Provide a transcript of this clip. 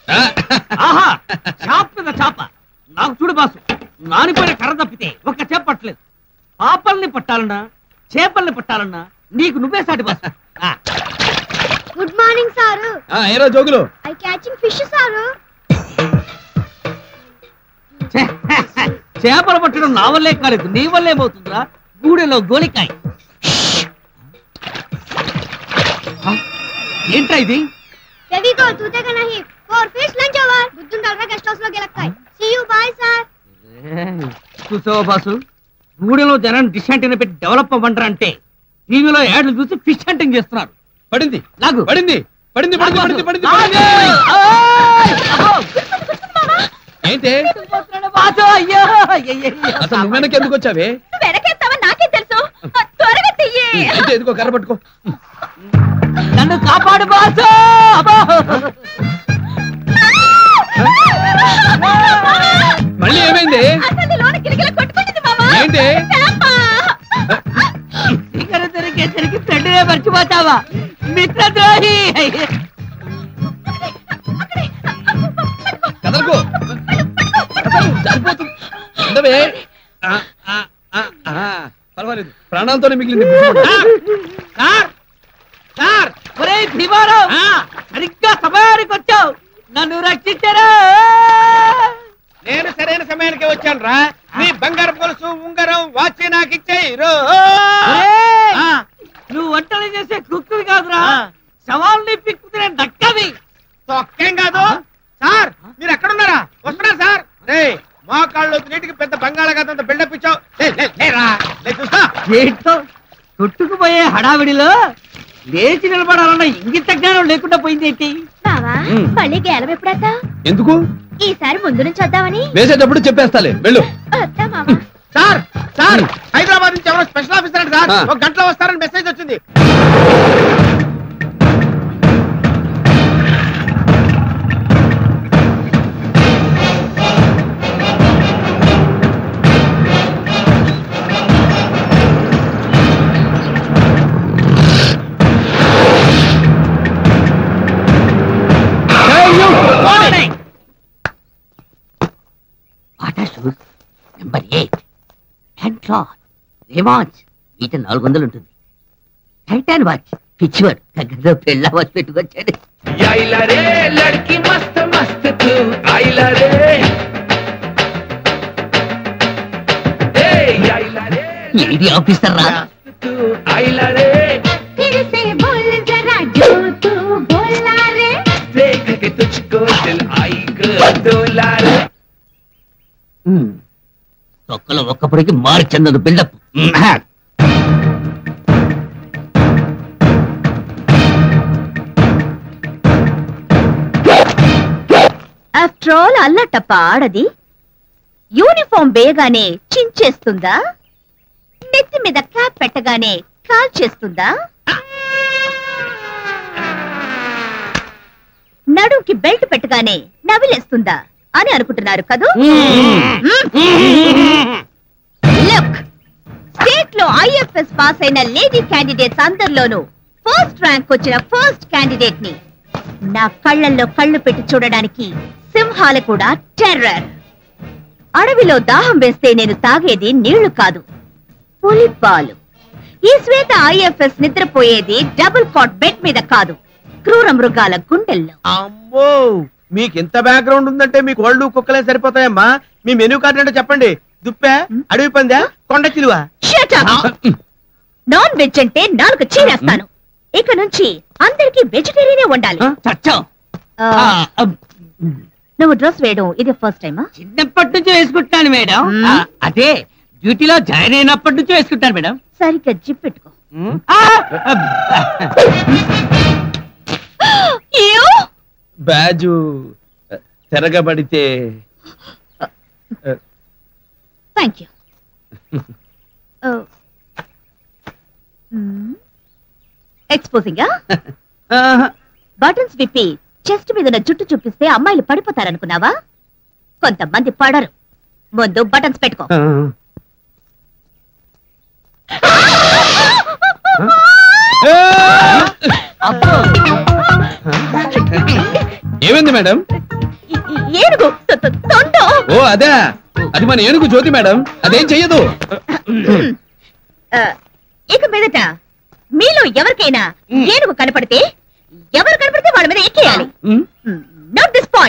ఆహా చాప మీద చాప నాకు చూడు బాసు నానిపోయిన కర్ర తప్పితే ఒక్క చేప పట్టలేదు పాపల్ని పట్టాలన్నా చేపల్ని పట్టాలన్నా నీకు నువ్వే సాటి బాసు ఆ, గుడ్ మార్నింగ్ సారు ఆ, ఏరా జోగులు ఐ క్యాచింగ్ ఫిష్ సారు చే- చేపలు పట్టడం నా వల్లే కాలేదు నీ వల్లే ఏమవుతుందిరా గూడెలో గోలికాయ ఆ, ఏంట్రా ఇది ఫెవికో తూతే का नहीं फोर फिश लंच ओवर बुद्धुन डाल गेस्ट हाउस లో గెలక్తాయి సీ యు బై సార్ ఏయ్, చూసావా బాసు గూడెలో జనం డిష్ హంటింగ్ పెట్టి డెవలప్ అవ్వంటారా అంటే టీవీలో యాడ్లు చూసి ఫిష్ హంటింగ్ చేస్తున్నారు పడింది లాగు పడింది పడింది పడింది పడింది పడింది పడింది ఆయ్! అబ్బో! ఏంటి బాసు, అయ్యో! అయ్యయ్యయ్యో! అసలు నువ్వు వెనక్కి ఎందుకు వచ్చావే వెనకెత్తావా నాకే తెలుసు త్వరగా చెయ్యి అయితే ఎదుకో కర్ర పట్టుకో నన్ను కాపాడు బాసు అబ్బో! మళ్ళీ ఏమైంది అసలు లోన గిలగిల కొట్టుకుంటుంది మామా ఏంటి ఇక్కడ దొరికేసరికి ఫ్రెండ్నే మర్చిపోతావా మిత్రద్రోహి కదలకు కదలు, జారిపోతుంది ఉండవే ఆ, ఆ, ఆ, ఆ, పర్వాలేదు ప్రాణాలతోనే మిగిలింది సార్ సార్ ఒరే భీమారావు సరిగ్గా సమయానికి వచ్చావు నన్ను రక్షించరా నేను సరైన సమయానికి వచ్చాను రా నీ బంగారం గొలుసు ఉంగరం వాచి నాకు ఇచ్చేయి రో ఒరేయ్! ఆ. నువ్వు వంటలు చేసే కుక్కువి కాదురా ఆ. సవాల్ని పిక్కుతున్న దక్కవి తొక్కేం కాదు సార్ మీరు ఎక్కడున్నారా వస్తున్నారు సార్ రే మా కాళ్ళు నీటికి పెద్ద బంగాళాఖాతంత బిల్డప్ ఇచ్చావు లే, లే, లేరా లే చూస్తా ఏంటో కొట్టుకుపోయే హడావిడిలో లేచి నిలబడాలన్న ఇంగిత జ్ఞానం లేకుండా పోయిందేంటి బావా ఉమ్. మళ్ళీ గేలం ఎప్పుడేద్దాం ఎందుకు ఈసారి ముందు నుంచి వద్దామని వేసేటప్పుడు చెప్పేస్తాలే వెళ్ళు వద్దా మామా సార్ సార్ హైదరాబాద్ నుంచి ఎవరో స్పెషల్ ఆఫీసర్ అంట సార్ ఆ. ఒక గంటలో వస్తారని మెసేజ్ వచ్చింది వాటర్ షూట్ నెంబర్ ఎయిట్ హ్యాండ్లాన్ రేవాన్స్ ఈట నాలుగు వందలు ఉంటుంది టైటాన్ వాచ్ పిచ్చివాడు దగ్గరలో పెళ్ళ వాచ్ పెట్టుకొచ్చాడు आईला रे लड़की मस्त मस्त तू आईला रे ए आईला रे ఏది ఆఫీసర్ రా तू आईला रे फिर से बोल जरा जो तू बोला रे देख के तुझको दिल आई डोला रे ఒక్కలో ఒక్కప్పటికి మారి చెందదు బిల్డప్ ఆఫ్టర్ ఆల్ అల్లటప్ప ఆడది యూనిఫామ్ వేయగానే చించేస్తుందా నెత్తి మీద క్యాప్ పెట్టగానే కాల్ చేస్తుందా నడుంకి బెల్ట్ పెట్టగానే నవిలేస్తుందా అని అనుకుంటున్నారు కదూ లుక్ స్టేట్ లో ఐఎఫ్ఎస్ పాస్ అయిన లేడీ క్యాండిడేట్స్ అందరిలోనూ ఫస్ట్ ర్యాంక్ వచ్చిన ఫస్ట్ క్యాండిడేట్ ని నా కళ్ళల్లో కళ్ళు పెట్టి చూడడానికి సింహాలు కూడా టెర్రర్ అడవిలో దాహం వేస్తే నేను తాగేది నీళ్లు కాదు పులిపాలు ఈ శ్వేత ఐఎఫ్ఎస్ నిద్రపోయేది డబుల్ కాట్ బెడ్ మీద కాదు క్రూర మృగాల గుండెల్లో అమ్మో మీకు ఇంత బ్యాక్గ్రౌండ్ ఉందంటే మీకు ఒళ్ళు కుక్కలే సరిపోతాయమ్మా మీ మెనూ కార్డు ఏంటో చెప్పండి దుప్పే అడవి పందా కొండ చిలువ Shut up! నాన్ వెజ్ అంటే నాలుగు చీరేస్తాను ఇక నుంచి అందరికి వెజిటేరియనే ఉండాలి చచ్చావు ఆ, నువ్వు డ్రెస్ వేయడం ఇది ఫస్ట్ టైమా చిన్నప్పటి నుంచి వేసుకుంటున్నాను మేడం మ్మ్. ఆ, అదే డ్యూటీలో జాయిన్ అయినప్పటి నుంచి వేసుకుంటాను మేడం సరిగ్గా జిప్ పెట్టుకో ఆ, బ్యాజు తిరగబడితే థ్యాంక్ యూ ఎక్స్పోజింగ్ ఆహా. బటన్స్ విప్పి చెస్ట్ మీద ఉన్న జుట్టు చూపిస్తే అమ్మాయిలు పడిపోతారనుకున్నావా కొంతమంది పడరు ముందు బటన్స్ పెట్టుకో అబ్బో. ఏమైంది మేడం ఏనుగు తొ- తొ- తొండం ఓ అదే అది మన ఏనుగు జ్యోతి మేడం అదేం చెయ్యదు ఆ, ఇక మీదట మీలో ఎవరికైనా ఏనుగు కనపడితే ఎవరు కనపడితే వాళ్ళ మీద ఎక్కేయాలి ఉమ్. Note this point